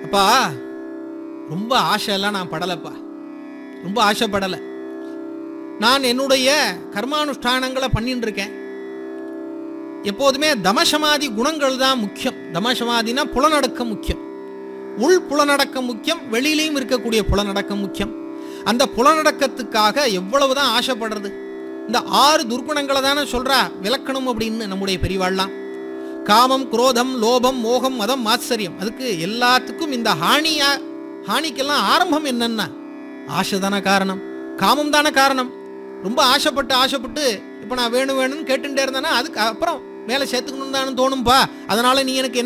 அப்பா ரொம்ப ஆசையெல்லாம் நான் படலைப்பா ரொம்ப ஆசைப்படலை நான் என்னுடைய கர்மானுஷ்டானங்களை பண்ணிட்டு இருக்கேன் எப்போதுமே தமசமாதி குணங்கள் தான் முக்கியம் தமசமாதினா புலனடக்கம் முக்கியம் உள் புலனடக்கம் முக்கியம் வெளியிலையும் இருக்கக்கூடிய புலனடக்கம் முக்கியம் அந்த புலனடக்கத்துக்காக எவ்வளவுதான் ஆசைப்படுறது இந்த ஆறு துர்குணங்களை தானே சொல்றா விளக்கணும் அப்படின்னு நம்முடைய பெரியவாள்லாம் காமம் குரோதம் லோபம் மோகம் மதம் மாத்சரியம் அதுக்கு எல்லாத்துக்கும் இந்த ஹானியா ஹானிக்கெல்லாம் ஆரம்பம் என்னன்னா ஆசை தானே காரணம் காமம் தானே காரணம் ரொம்ப ஆசைப்பட்டு ஆசைப்பட்டு இப்போ நான் வேணும் வேணும்னு கேட்டுட்டே இருந்தேன்னா அதுக்கு அப்புறம் மேலே சேர்த்துக்கணும் தானே தோணும்பா அதனால நீ எனக்கு என்ன